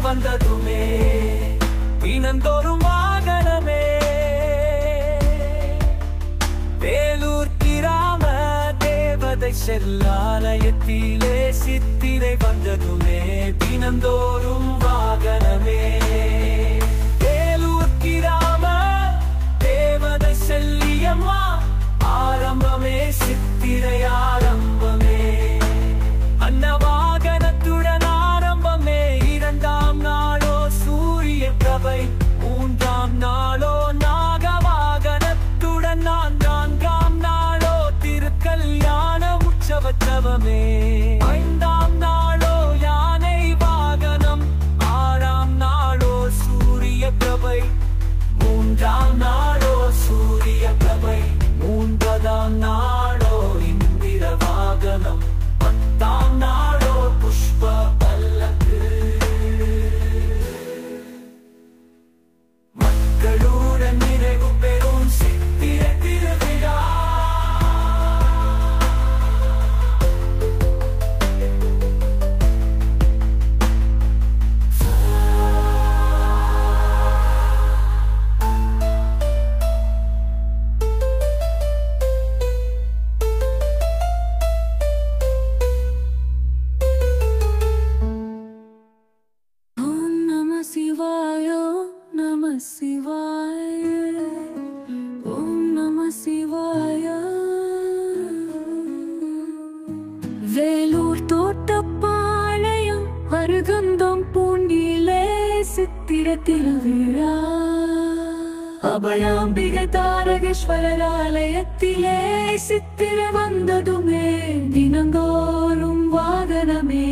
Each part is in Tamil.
வந்ததுமே தினந்தோறும் வாகனமே வேலூர் கிராம தேவதை செல்லாலயத்திலே சித்திரை வந்ததுமே தினந்தோறும் வாகனமே வேலூர் கிராம தேவதை செல்லியம்மா ஆரம்பமே சித்திரை ஆரம்பமே அன்னவாகனத்துடன் ஆரம்பமே இரண்டாம் நாளோ சூரிய பிரபை மூன்றாம் நாளோ நாகவாகனத்துடன் நான்காம் நாளோ திருக்கல்யாண உற்சவத்தவமே ஐந்தாம் நாளோ யானை வாகனம் ஆறாம் நாளோ சூரிய பிரபை மூன்றாம் நாளோ சூரிய பிரபை மூன்பதாம் நாளோ இந்திர வாகனம் பத்தாம் நாளோ புஷ்ப பல்லக்கு மக்களுடன் நிறைவு பெறும் சித்திர திருவிழா ஓம் நம சிவாய நம சிவாய ஓம் நம சிவாய வேலூர் தோட்டப்பாளையம் அருகந்தம் பூண்டிலே சித்திர திருவிழா அபயாம்பிகை தாரகேஸ்வரர் ஆலயத்திலே சித்திர வந்ததுமே தினந்தோறும் வாகனமே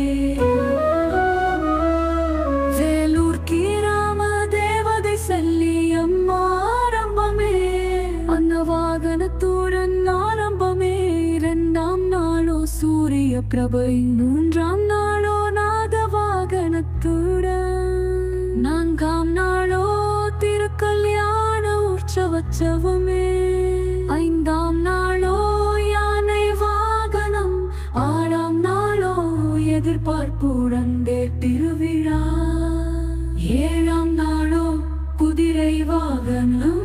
வேலூர் கிராம தேவதை செல்லி அம்மா ஆரம்பமே அந்த வாகனத்துடன் ஆரம்பமே இரண்டாம் நாளோ சூரிய பிரபை மூன்றாம் நாளோ நாத வாகனத்துடன் நான்காம் நாளோ திருக்கல்யாண உற்சவச்சவமே ஐந்தாம் நாளோ யானை வாகனம் ஆறாம் நாளோ எதிர்பார்ப்புடன் திருவிழா ஏழாம் நாளோ குதிரை வாகனம்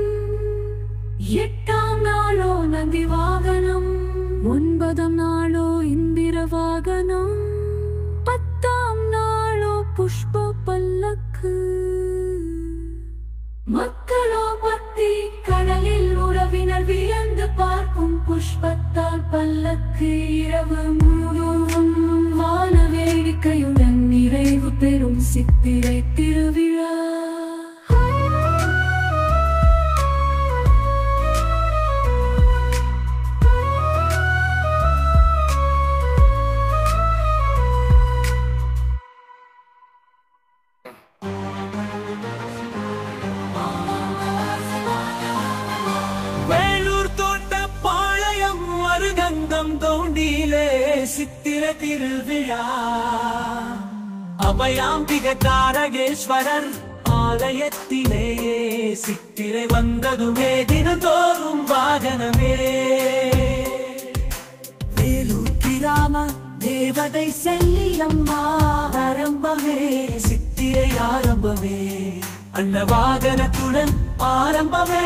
எட்டாம் நாளோ நந்தி வாகனம் ஒன்பதாம் நாளோ இந்திர வாகனம் பத்தாம் நாளோ புஷ்ப பல்லக்கு மக்களோ பக்தி கடலில் உறவினர் வியந்து பார்க்கும் புஷ்பத்தால் பல்லக்கு இரவு முழுவதும் வான வேடிக்கையுடன் நிறைவு பெறும் சித்திரை திருவிழா வேலூர் தோட்ட பாளையம் அருகந்தம் தோண்டியிலே சித்திர திருவிழா அபயாம்பிக தாரகேஸ்வரர் ஆலயத்திலேயே சித்திரை வந்ததுமே தினந்தோறும் வாகனமே வேலூர் கிராம தேவதை செல்லியம்மா ஆரம்பமே சித்திரை ஆரம்பமே அன்ன வாகனத்துடன் ஆரம்பமே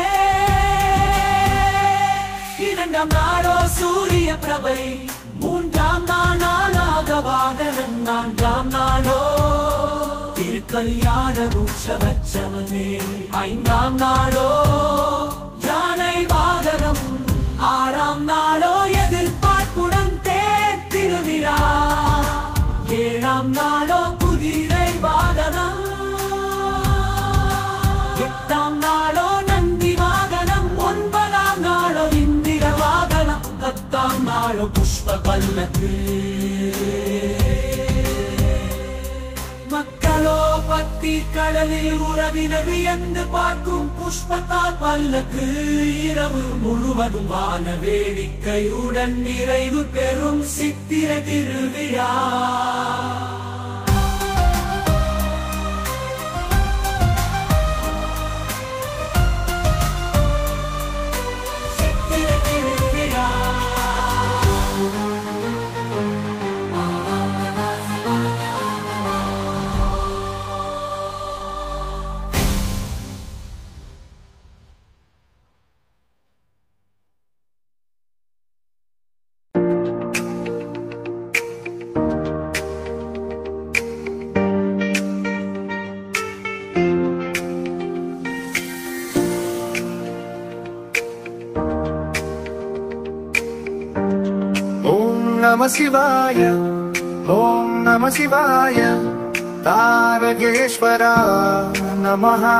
இரண்டாம் நாளோ சூரிய பிரபை மூன்றாம் நாள் நாளாக வாகனம் நான்காம் நாளோ திருக்கல்யாண உற்சவச்சவனே ஐந்தாம் நாளோ யானை வாகனம் ஆறாம் நாளோ எதிர்பார்ப்புடன் தேர் திருவிழா ஏழாம் நாளோ குதிரை வாகனம் எட்டாம் நாளோ நந்தி வாகனம் ஒன்பதாம் நாளோ இந்திர வாகனம் பத்தாம் நாளோ புஷ்ப பல்லக்கு மக்களோ பத்தி கடலில் உறவினர் வியந்து பார்க்கும் புஷ்பத்தால் பல்லக்கு இரவு முழுவதும் வான வேடிக்கையுடன் நிறைவு பெறும் சித்திர திருவிழா சித்திர திருவிழா நம சிவாய ஓம் நம சிவாய தாரகேஸ்வரா நமஹா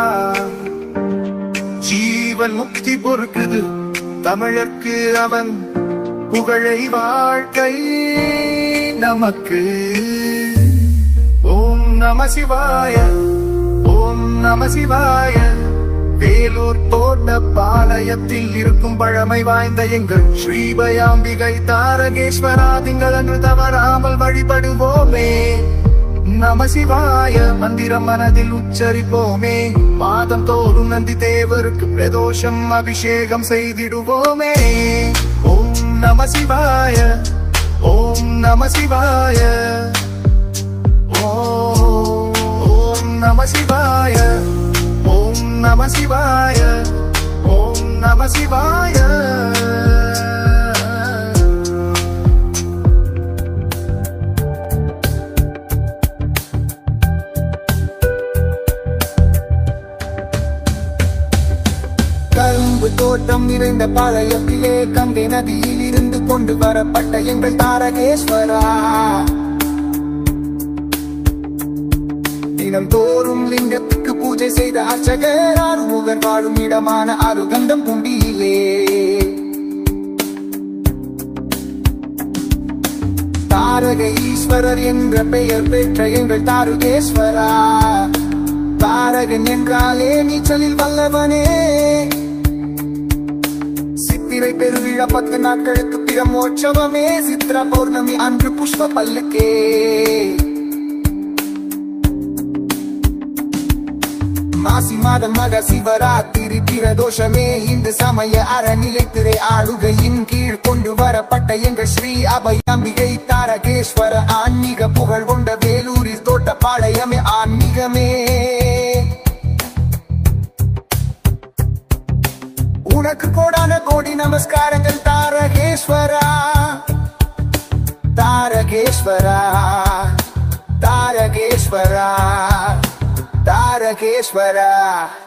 ஜீவன் முக்தி பொறுக்குது தமிழர்க்கு அவன் புகழை வாழ்க்கை நமக்கு ஓம் நம சிவாய ஓம் நம சிவாய வேலூர் தோட்ட பாளையத்தில் இருக்கும் பழமை வாய்ந்த எங்கள் ஸ்ரீபயாம்பிகை தாரகேஸ்வரா திங்கள் அன்று தவறாமல் வழிபடுவோமே நம சிவாய மந்திரம் மனதில் உச்சரிப்போமே மாதம் தோறும் நந்தி தேவருக்கு பிரதோஷம் அபிஷேகம் செய்திடுவோமே ஓம் நம சிவாய ஓம் நம சிவாய ஓம் நம சிவாய ஓம் நம சிவாய ஓம் நம சிவாய கரும்பு தோட்டம் நிறைந்த பாளையத்திலே கங்கை நதியில் இருந்து கொண்டு வரப்பட்ட எங்கள் தாரகேஸ்வரா தினம் தோறும் லிங்கத்துக்கு பூஜை செய்த அர்ச்சகர் ஆறுமுகன் வாழும் இடமான அருகண்டம் குண்டியிலே தாரக ஈஸ்வரர் என்ற பெயர் பெற்ற எங்கள் தாருகேஸ்வரா தாரகன் என்றாலே நீச்சலில் வல்லவனே சித்திரை பெருவிழா பத்து நாட்களுக்கு பிரமோற்சவமே சித்ரா பௌர்ணமி அன்று புஷ்ப பல்லுக்கே மாசி மாதம் மக சிவராத்திரி பிரதோஷமே இந்த சமய அறநிலை திரை ஆளுகையின் கீழ் கொண்டு வரப்பட்ட எங்கள் ஸ்ரீ அபயாம்பிகை தாரகேஸ்வர ஆன்மீக புகழ் கொண்ட வேலூரில் தோட்ட பாளையமே ஆன்மீகமே உனக்கு கோடான கோடி நமஸ்காரங்கள் தாரகேஸ்வரா தாரகேஸ்வரா தாரகேஸ்வரா தாரகேஸ்வரா